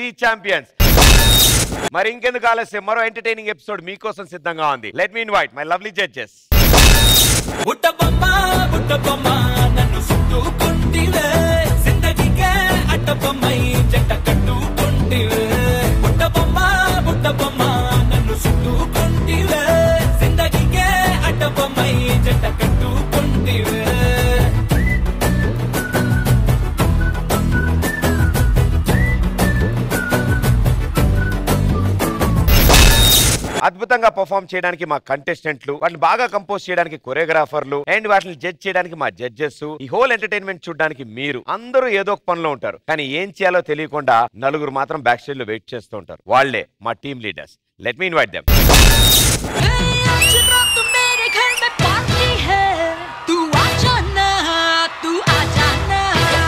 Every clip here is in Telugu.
త్రీ ఛాంపియన్స్ మరి ఇంకెందుకు ఆలస్యం మరో ఎంటర్టైనింగ్ ఎపిసోడ్ మీకోసం సిద్ధంగా ఉంది let me invite my lovely judges Buttabomma Buttabomma నన్ను చుట్టుకుంటివే జిందగీకే అడ్డబొమ్మై జంట కట్టుకుంటివే బుట్టబొమ్మ బుట్టబొమ్మ నన్ను చుట్టుకుంటివే జిందగీకే అడ్డబొమ్మై జంట కట్టుకుంటివే అద్భుతంగా పర్ఫామ్ చేయడానికి మా కంటెస్టెంట్లు వాటిని బాగా కంపోజ్ చేయడానికి కొరియోగ్రాఫర్లు అండ్ వాటిని జడ్జ్ చేయడానికి మా జడ్జెస్ ఈ హోల్ ఎంటర్టైన్మెంట్ చూడడానికి మీరు అందరూ ఏదో ఒక పనిలో ఉంటారు కానీ ఏం చేయాలో తెలియకుండా నలుగురు మాత్రం బ్యాక్ స్టేజ్ లో వెయిట్ చేస్తూ ఉంటారు వాళ్ళే మా team leaders let me invite them आज रात मेरे घर में पार्टी है तू आ जाना तू आ जाना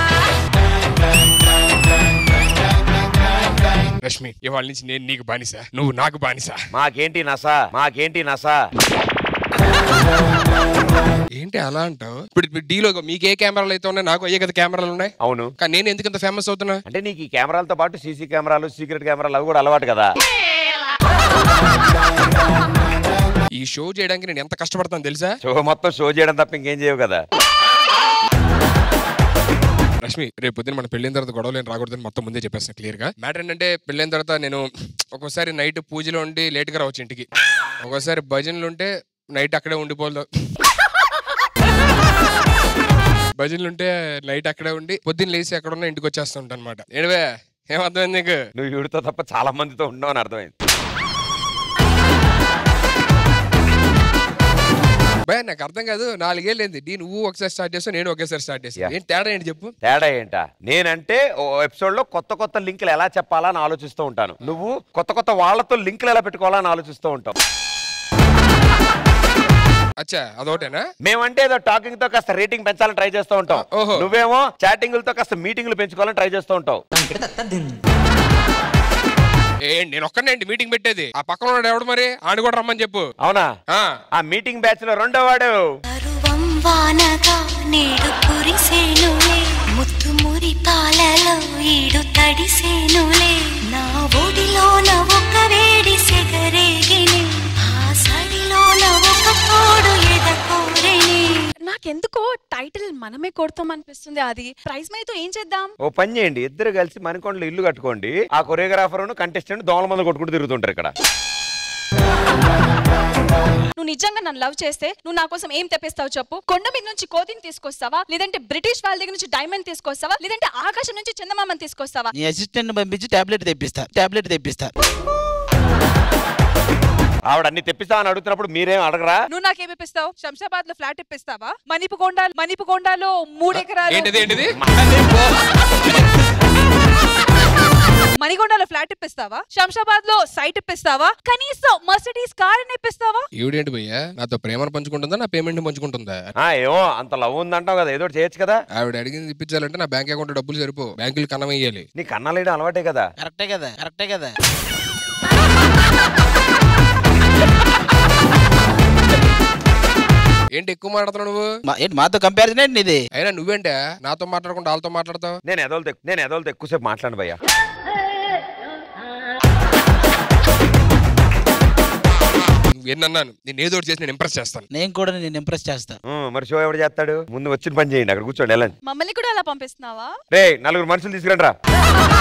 రష్మి ఇవాళ నుంచి నేను నీకు బానిస నువ్వు నాకు బానిస మాకేంటి నసా మాకేంటి నసా ఏంటి అలా అంటావు ఇప్పుడు ఇప్పుడు డీలో మీకు ఏ కెమెరాలు అయితే ఉన్నాయి నాకు అయ్యే కదా కెమెరాలు ఉన్నాయి అవును కానీ నేను ఎందుకు ఇంత ఫేమస్ అవుతున్నా అంటే నీకు ఈ కెమెరాలతో పాటు సీసీ కెమెరాలు సీక్రెట్ కెమెరాలు అవి కూడా అలవాటు కదా ఈ షో చేయడానికి నేను ఎంత కష్టపడతాను తెలుసా షో మొత్తం షో చేయడం తప్ప ఇంకేం చేయవు కదా రష్మి రేపు పొద్దున మన పెళ్ళైన తర్వాత గొడవలు ఏం రాకూడదని మొత్తం ముందే చెప్పేస్తాను క్లియర్ గా మ్యాటర్ ఏంటంటే పెళ్ళైన తర్వాత నేను ఒక్కోసారి నైట్ పూజలో ఉండి లేట్ గా రావచ్చు ఇంటికి ఒక్కోసారి భజనలు ఉంటే నైట్ అక్కడే ఉండిపోదు భజనలు ఉంటే నైట్ అక్కడే ఉండి పొద్దున్న లేచి ఎక్కడ ఉన్నా ఇంటికి వచ్చేస్తూ ఉంటాను అనమాట ఏడివే ఏమర్థమైంది నీకు నువ్వు వీడితో తప్ప చాలా మందితో ఉన్నావు అని అర్థమైంది భయ నాకు అర్థం కాదు నాలుగేళ్ళు ఏంది డీ నువ్వు ఒకసారి స్టార్ట్ చేస్తావు నేను ఒకేసారి స్టార్ట్ చేస్తాను Yeah. ఏంటి తేడా ఏంటి చెప్పు తేడా ఏంటా నేనంటే ఓ ఎపిసోడ్ లో కొత్త కొత్త లింకులు ఎలా చెప్పాలా అని ఆలోచిస్తూ ఉంటాను నువ్వు కొత్త కొత్త వాళ్ళతో లింకులు ఎలా పెట్టుకోవాలా అని ఆలోచిస్తూ ఉంటావు అచ్చా అదొకటేనా మేమంటే ఏదో టాకింగ్ తో కాస్త రేటింగ్ పెంచాలని ట్రై చేస్తూ ఉంటాం ఓహో. నువ్వేమో చాటింగ్లతో కాస్త మీటింగ్లు పెంచుకోవాలని ట్రై చేస్తూ ఉంటావు ఏ నేను ఒక్కనే మీటింగ్ పెట్టేది ఆ పక్కన ఉన్నాడు ఎవడు మరి ఆడు కూడా రమ్మని చెప్పు అవునా ఆ ఆ మీటింగ్ బ్యాచ్ లో రెండో వాడు పరువం వానగా నేడు కురిసేనులే ముత్తు మురి పాలలో ఈడు తడిసేనులే నా ఒడిలోన ఒక వేడి సెగరేగిని ఆ సడిలోన ఒక తోడు ఎదకోరెని నాకెందుకో టైటిల్ మనమే కొడతాం అనిపిస్తుంది అది ప్రైజ్ మైతో ఏం చేద్దాం ఓ పని చేయండి ఇద్దరు కలిసి మణికొండలో ఇల్లు కట్టుకోండి ఆ కొరియోగ్రాఫర్ కంటెస్టెంట్ దోమల మంది కొట్టుకుంటూ తిరుగుతుంటారు ఇక్కడ నువ్వు నిజంగా నన్ను లవ్ చేస్తే నువ్వు నా కోసం ఏం తెప్పిస్తావు చెప్పు కొండ మీద నుంచి కోతిని తీసుకొస్తావా లేదంటే బ్రిటిష్ వాళ్ళ దగ్గర నుంచి డైమండ్ తీసుకొస్తావా లేదంటే ఆకాశం నుంచి చందమామని తీసుకొస్తావా నీ అసిస్టెంట్ పంపించి టాబ్లెట్ తెప్పిస్తా టాబ్లెట్ తెప్పిస్తా ఆవిడ అన్ని తెప్పిస్తామని అడుగుతున్నప్పుడు మీరేం అడగరా నువ్వు నాకేమి ఇప్పిస్తావు శంషాబాద్ లో ఫ్లాట్ ఇప్పిస్తావా మణిపుకొండ మణిపుకొండలో మూడు ఎకరాలు ఏంటిది ఏంటిది మణికొండలో ఫ్లాట్ ఇప్పిస్తావా శంషాబాద్ లో సైట్ ఇప్పిస్తావా కనీసం మర్సిడీస్ కార్ అని ఇప్పిస్తావా ఈవిడేంటి భయ్యా నాతో ప్రేమను పంచుకుంటుందా నా పేమెంట్ పంచుకుంటుందా ఆ, ఏమో అంత లవ్ ఉందంటావు కదా ఏదో ఒకటి చేయొచ్చు కదా ఆవిడ అడిగింది ఇప్పించాలంటే నా బ్యాంక్ అకౌంట్ డబ్బులు సరిపో బ్యాంకులు కన్నం వేయాలి నీ కన్నాలేయడం అలవాటే కదా కరెక్టే కదా కరెక్టే కదా ఏంటి ఎక్కువ మాట్లాడుతున్నావు నువ్వు మా- ఏంటి మాతో కంపారిజన్ ఏంటి నీది అయినా నువ్వేంటే నాతో మాట్లాడకుండా వాళ్ళతో మాట్లాడతావు నేను ఎదోలతో నేను ఎదోలతో ఎక్కువసేపు మాట్లాడు భయ్యా నువ్వేనన్నాను నేను ఏదో ఒకటి చేసి నేను ఇంప్రెస్ చేస్తాను నేను కూడా నేను ఇంప్రెస్ చేస్తా ఉం, మరి షో ఎవడు చేస్తాడు ముందు వచ్చిన పని చేయండి అక్కడ కూర్చోండి వెళ్ళండి మమ్మల్ని కూడా అలా పంపిస్తున్నావా రే నలుగురు మనుషులు తీసుకురండి రా